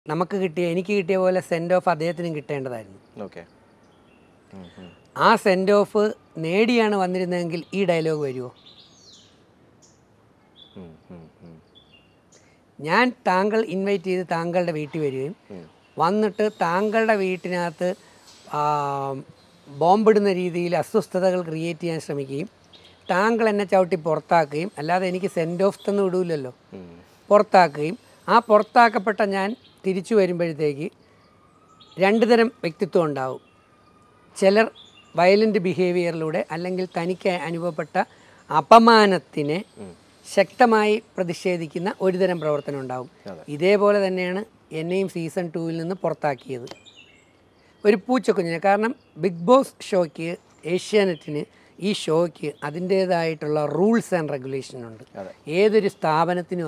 നമുക്ക് കിട്ടിയ എനിക്ക് കിട്ടിയ പോലെ സെൻഡ് ഓഫ് അദ്ദേഹത്തിനും കിട്ടേണ്ടതായിരുന്നു ഓക്കെ ആ സെൻഡ് ഓഫ് നേടിയാണ് വന്നിരുന്നതെങ്കിൽ ഈ ഡയലോഗ് വരുമോ ഞാൻ താങ്കൾ ഇൻവൈറ്റ് ചെയ്ത് താങ്കളുടെ വീട്ടിൽ വരികയും വന്നിട്ട് താങ്കളുടെ വീട്ടിനകത്ത് ആ, ബോംബിടുന്ന രീതിയിൽ അസ്വസ്ഥതകൾ ക്രിയേറ്റ് ചെയ്യാൻ ശ്രമിക്കുകയും താങ്കൾ എന്നെ ചവിട്ടി പുറത്താക്കുകയും അല്ലാതെ എനിക്ക് സെൻഡ് ഓഫ് തന്നു വിടൂലല്ലോ പുറത്താക്കുകയും ആ പുറത്താക്കപ്പെട്ട ഞാൻ തിരിച്ചു വരുമ്പോഴത്തേക്ക് രണ്ട് തരം വ്യക്തിത്വം ഉണ്ടാവും ചിലർ വയലൻ്റ് ബിഹേവിയറിലൂടെ അല്ലെങ്കിൽ തനിക്ക് അനുഭവപ്പെട്ട അപമാനത്തിനെ ശക്തമായി പ്രതിഷേധിക്കുന്ന ഒരുതരം പ്രവർത്തനം ഉണ്ടാവും ഇതേപോലെ തന്നെയാണ് എന്നെയും സീസൺ ടൂവിൽ നിന്ന് പുറത്താക്കിയത് ഒരു പൂച്ചക്കുഞ്ഞിനെ കാരണം ബിഗ് ബോസ് ഷോയ്ക്ക് ഏഷ്യാനെറ്റിന് ഈ ഷോയ്ക്ക് അതിൻ്റേതായിട്ടുള്ള റൂൾസ് ആൻഡ് റെഗുലേഷൻ ഉണ്ട് ഏതൊരു സ്ഥാപനത്തിനും